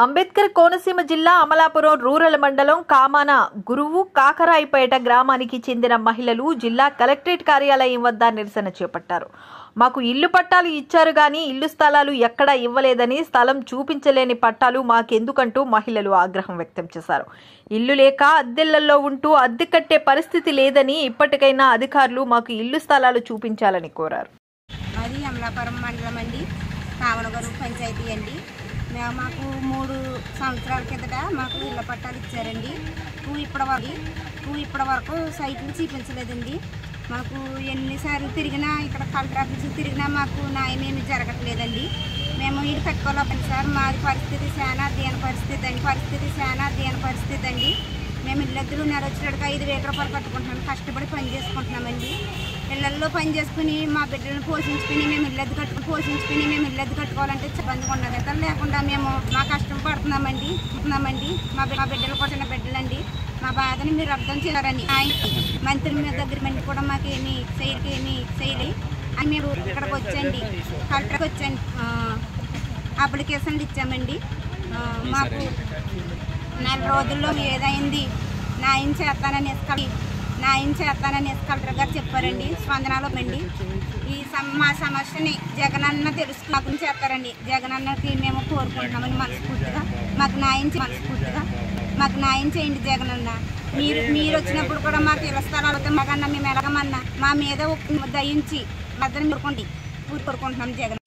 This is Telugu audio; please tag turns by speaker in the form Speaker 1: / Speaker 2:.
Speaker 1: అంబేద్కర్ కోనసీమ జిల్లా అమలాపురం రూరల్ మండలం కామాన గురువు కాకరాయిపేట గ్రామానికి చెందిన మహిళలు జిల్లా కలెక్టరేట్ కార్యాలయం వద్ద నిరసన చేపట్టారు మాకు ఇల్లు పట్టాలు ఇచ్చారు గాని ఇల్లు స్థలాలు ఎక్కడా ఇవ్వలేదని స్థలం చూపించలేని పట్టాలు మాకెందుకంటూ మహిళలు ఆగ్రహం వ్యక్తం చేశారు ఇల్లు లేక అద్దెళ్లలో ఉంటూ అద్దె కట్టే పరిస్థితి లేదని ఇప్పటికైనా అధికారులు మాకు ఇల్లు స్థలాలు చూపించాలని కోరారు
Speaker 2: మాది అమలాపురం మండలం అండి కావనగరు పంచాయతీ అండి మేము మాకు మూడు సంవత్సరాల కిందట మాకు ఇళ్ళ పట్టాలు ఇచ్చారండి టూ ఇప్పటి వరకు టూ ఇప్పటి వరకు సైట్లు చూపించలేదండి మాకు ఎన్నిసార్లు తిరిగినా ఇక్కడ కలెక్టర్ ఆఫీస్ తిరిగినా మాకు న్యాయం ఏమి జరగట్లేదండి మేము ఇల్లు కట్టుకోలేకపోయింది సార్ మాది పరిస్థితి చాలా దీని పరిస్థితి అండి పరిస్థితి చాలా దీని పరిస్థితి అండి మేము ఇళ్ళద్దరు నెల వచ్చినట్టుగా ఐదు వేల రూపాయలు కట్టుకుంటున్నాం కష్టపడి పని చేసుకుంటున్నామండి ఇళ్ళల్లో పని చేసుకుని మా బిడ్డలను పోషించుకుని మేము ఇల్లద్దు కట్టుకుని పోషించుకుని మేము ఇల్లద్దు కట్టుకోవాలంటే ఇబ్బందిగా ఉన్నది ఎంత లేకుండా మేము మా కష్టం పడుతున్నామండి ఉంటున్నామండి మా బి- మా బిడ్డలు కూడా చిన్న బిడ్డలండి మా బాధని మీరు అర్థం చేయాలని ఆయన మంత్రి మీ దగ్గర మంది కూడా మాకు ఏమి చేయకి ఏమి చేయలే అని మీరు ఇక్కడికి వచ్చండి కలెక్టర్కి వచ్చండి ఆ, అప్లికేషన్లు ఇచ్చామండి ఆ, మాకు నెల రోజుల్లో ఏదైంది న్యాయం చేస్తానని ఎస్కలి న్యాయం చేస్తానని కలెక్టర్ గారు చెప్పారండి స్పందనలో అండి ఈ సమ- మా సమస్యని జగనన్న తెలుసు మాకు చేస్తారండి జగనన్నకి మేము కోరుకుంటున్నామని మనస్ఫూర్తిగా మాకు న్యాయం చే- మనస్ఫూర్తిగా మాకు న్యాయం చేయండి జగనన్న మీరు మీరు వచ్చినప్పుడు కూడా మాకు ఇళ్ళ స్థలాలు అవుతాయి మాకన్నా మేము ఎలాగమన్నా మా మీద ఒక దయించి మద్దతు కోరుకోండి కోరుకుంటున్నాం జగన్